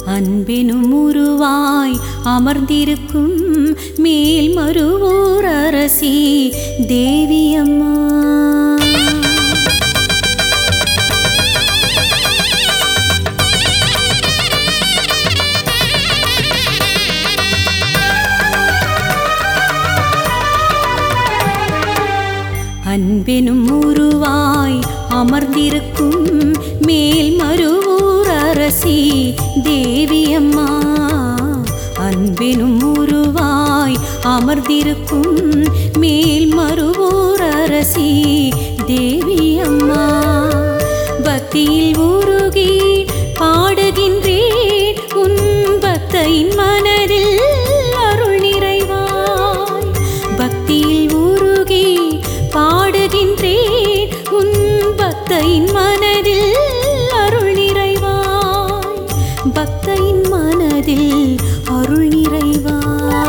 அன்பெனும் உருவாய் அமர்ந்திருக்கும் மேல் மருவோர் அரசி தேவியம்மா அன்பெனும் உருவாய் அமர்ந்திருக்கும் மேல் மருவூர் அரசி தேவியம்மா அன்பெனும் உருவாய் அமர்ந்திருக்கும் மேல் மருவூர் அரசி தேவியம்மா பக்தியில் உருகி பாடுகின்றேன் உன் பக்தையின் மனதில் அருள் நிறைவாய் பக்தியில் உருகி பாடுகின்றேன் உன் பக்தையின் மனதில் அருள் நிறைவாய் பக்தையின் மனதில் அருள் நிறைவாய்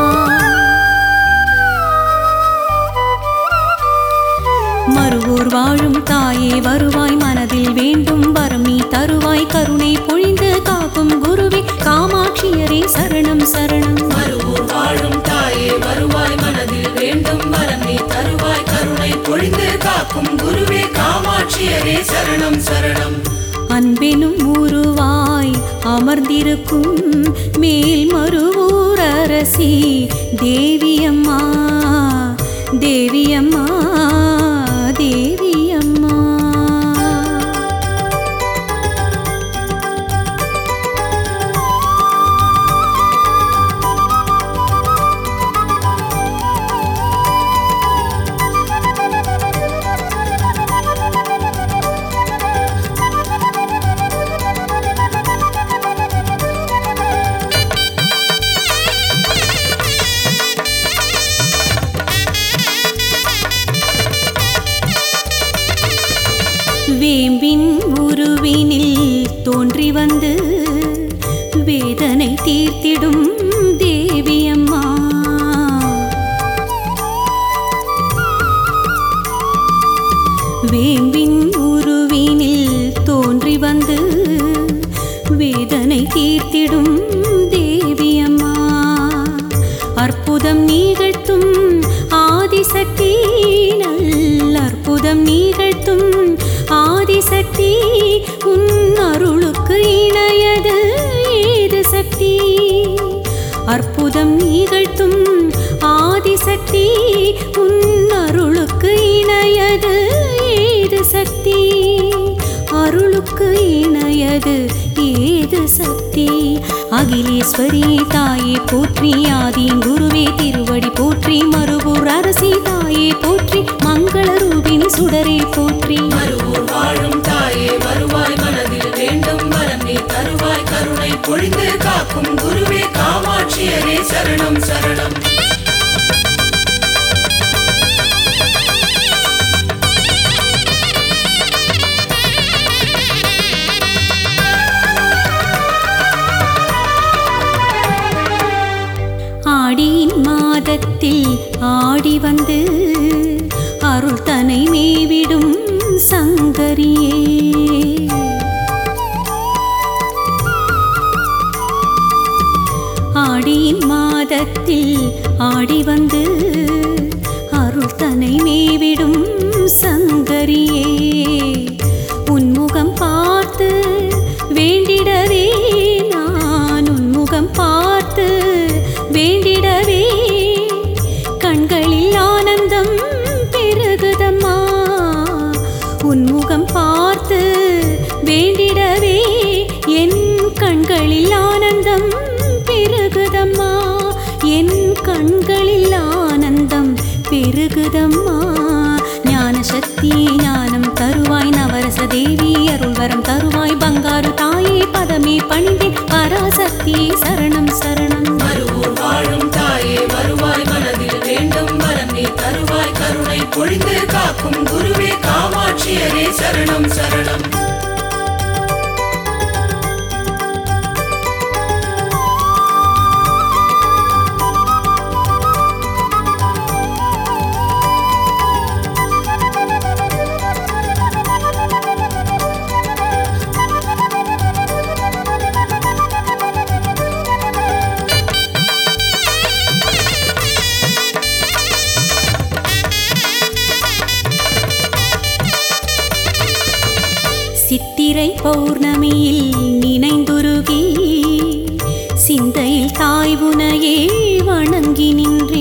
மறுவூர் வாழும் தாயே வருவாய் மனதில் வேண்டும் வரம் நீ தருவாய் கருணை பொழிந்து காக்கும் குருவே காமாட்சியரே சரணம் சரணம் மறுவூர் வாழும் தாயே வருவாய் மனதில் வேண்டும் வரம் நீ தருவாய் கருணை பொழிந்து காக்கும் குருவே காமாட்சியரே சரணம் சரணம் அன்பெனும் உருவாய் அமர்ந்திருக்கும் மேல் மருவூர் அரசி தேவியம்மா தேவியம்மா தேவியம்மா வேம்பின் உருவினில் தோன்றி வந்து வேதனை தீர்த்திடும் தேவியம்மா வேம்பின் உருவினில் தோன்றி வந்து வேதனை தீர்த்திடும் தேவியம்மா அற்புதம் நிகழ்த்தும் ஆதிசக்தி நல்ல அற்புதம் நிகழ்த்தும் ஆதிசக்தி உன் அருளுக்கு இணையது ஏது சக்தி அற்புதம் நிகழ்த்தும் ஆதிசக்தி உன் அருளுக்கு இணையது ஏது சக்தி அருளுக்கு இணையது ஏது சக்தி அகிலேஸ்வரி தாயே போற்றி ஆதியின் குருவே திருவடி போற்றி மறுபூர் அரசி தாயே போற்றி மங்கள ரூபினி சுடரே போற்றி மறுவூர் வாழும் தாயே வருவாய் மனதில் வேண்டும் வரம் நீ தருவாய் கருணை பொழிந்து காக்கும் குருவே காமாட்சியரே சரணம் சரணம் ஆடியின் மாதத்தில் ஆடி வந்து அருள் தனை மேவிடும் சங்கரியே ஆடியின் மாதத்தில் ஆடி வந்து அருள் தனை மேவிடும் சங்கரியே உன்முகம் பார்த்து வேண்டிடவே நான் உன்முகம் பார்த்து வேண்டிடவே கண்களில் ஆனந்தம் பெருகுதம்மா உன்முகம் பார்த்து வேண்டிடவே என் கண்களில் ஆனந்தம் பெருகுதம்மா என் கண்களில் ஆனந்தம் பெருகுதம்மா ஞான சக்தி ஞானம் தருவாய் நவரச தேவி அருள்வரம் தருவாய் பங்காரு தாயே பதமே பணிந்தேன் பராசக்தி சரணம் சரணம் மறுவூர் வாழும் தாயே வருவாய் மனதில் வேண்டும் வரம் நீ தருவாய் கருணை பொழிந்து காக்கும் குருவே காமாட்சியரே சரணம் சரணம் பௌர்ணமியில் நினைந்துருகி சிந்தையில் தாய்வுனையே வணங்கி நின்றே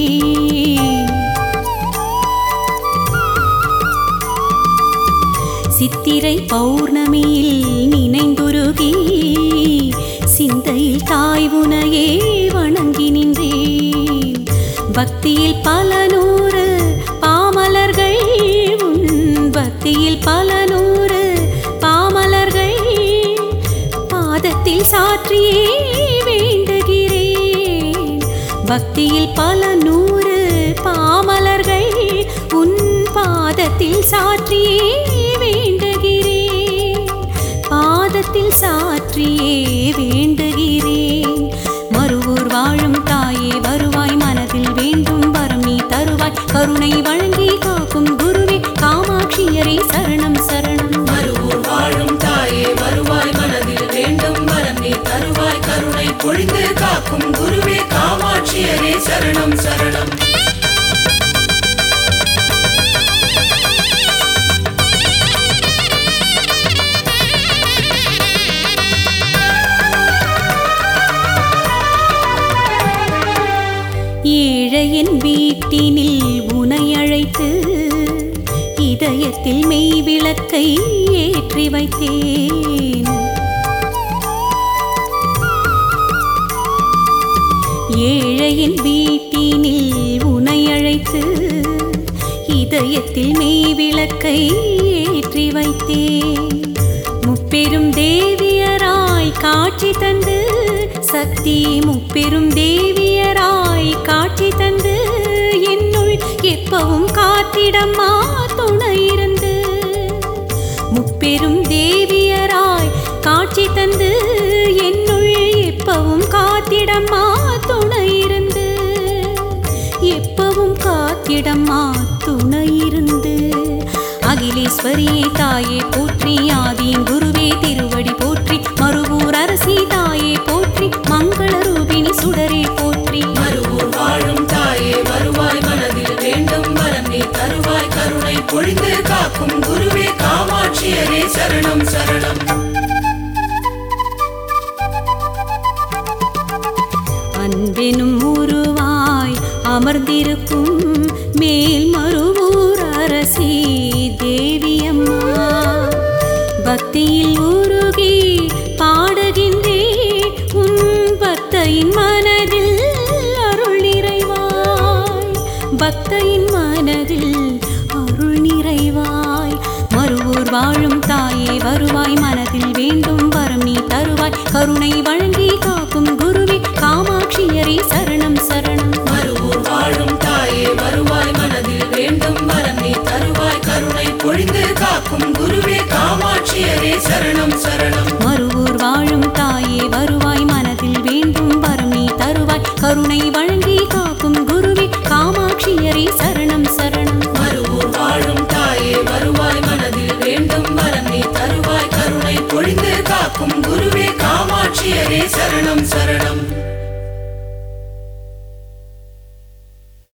சித்திரை பௌர்ணமியில் நினைந்துருகி சிந்தையில் தாய்வுனையே வணங்கி நின்றேன் பக்தியில் பல நூறு பாமலர்கள் உன் பக்தியில் பல நூறு பாமலர்கள் பாதத்தில் சாற்றியே வேண்டுகிறேன் பக்தியில் பல நூறு பாமலர்கள் உன் பாதத்தில் சாற்றியே வேண்டுகிறேன் பாதத்தில் சாற்றியே வேண்டுகிறேன் மறுவூர் வாழும் தாயே வருவாய் மனதில் வேண்டும் வரம் நீ தருவாய் கருணை வழங்கி காக்கும் குருவே காமாட்சியரே சரணம் சரணம் மறுவூர் வாழும் தாயே வருவாய் மனதில் வேண்டும் வரம் நீ தருவாய் கருணை பொழிந்து காக்கும் குருவே காமாட்சியரே சரணம் சரணம் ஏழையின் வீட்டினில் உனை அழைத்து இதயத்தில் மெய் விளக்கை ஏற்றி வைத்தேன் ஏழையின் வீட்டினில் உனை அழைத்து இதயத்தில் மெய் விளக்கை ஏற்றி வைத்தேன் முப்பெரும் தேவியராய் காட்சி தந்து சக்தி முப்பெரும் தேவியராய் காட்சி தந்து என்னுள் எப்பவும் காத்திடம்மா துணை இருந்து முப்பெரும் தேவியராய் காட்சி தந்து என்னுள் எப்பவும் காத்திடம்மா துணை இருந்து எப்பவும் காத்திடம்மா துணை இருந்து அகிலேஸ்வரியே தாயே போற்றி ஆதியின் குருவே திருவடி போற்றி மறுவூர் அரசி தாயே போற்றி மங்கள ரூபிணி சுடரே போற்றி மறுவூர் வாழும் தாயே வருவாய் மனதில் வேண்டும் வரம் நீ தருவாய் கருணை பொழிந்து காக்கும் குருவே காமாட்சியரே சரணம் சரணம் அன்பெனும் உருவாய் அமர்ந்திருக்கும் மேல் மறுவூர் அரசி தேவியம்மா பக்தியில் உருகி பாடுகின்றே உன் பக்தையின் மனதில் அருள் நிறைவாய் பக்தையின் மனதில் அருள் நிறைவாய் மறுவூர் வாழும் தாயே வருவாய் மனதில் வேண்டும் வரம் நீ தருவாய் கருணை வழங்கி காக்கும் குருவே காமாட்சியரே சரணம் சரணம் மறுவூர் வாழும் தாயே வருவாய் மனதில் வேண்டும் வரம் நீ தருவாய் கருணை பொழிந்து காக்கும் குருவே காமாட்சியரே சரணம் சரணம் மறுவூர் வாழும் தாயே வருவாய் மனதில் வேண்டும் வரம் நீ தருவாய் கருணை வழங்கி காக்கும் குருவே காமாட்சியரே சரணம் சரணம் மறுவூர் வாழும் தாயே வருவாய் மனதில் வேண்டும் வரம் நீ தருவாய் கருணை பொழிந்து காக்கும் குருவே காமாட்சியரே சரணம் சரணம்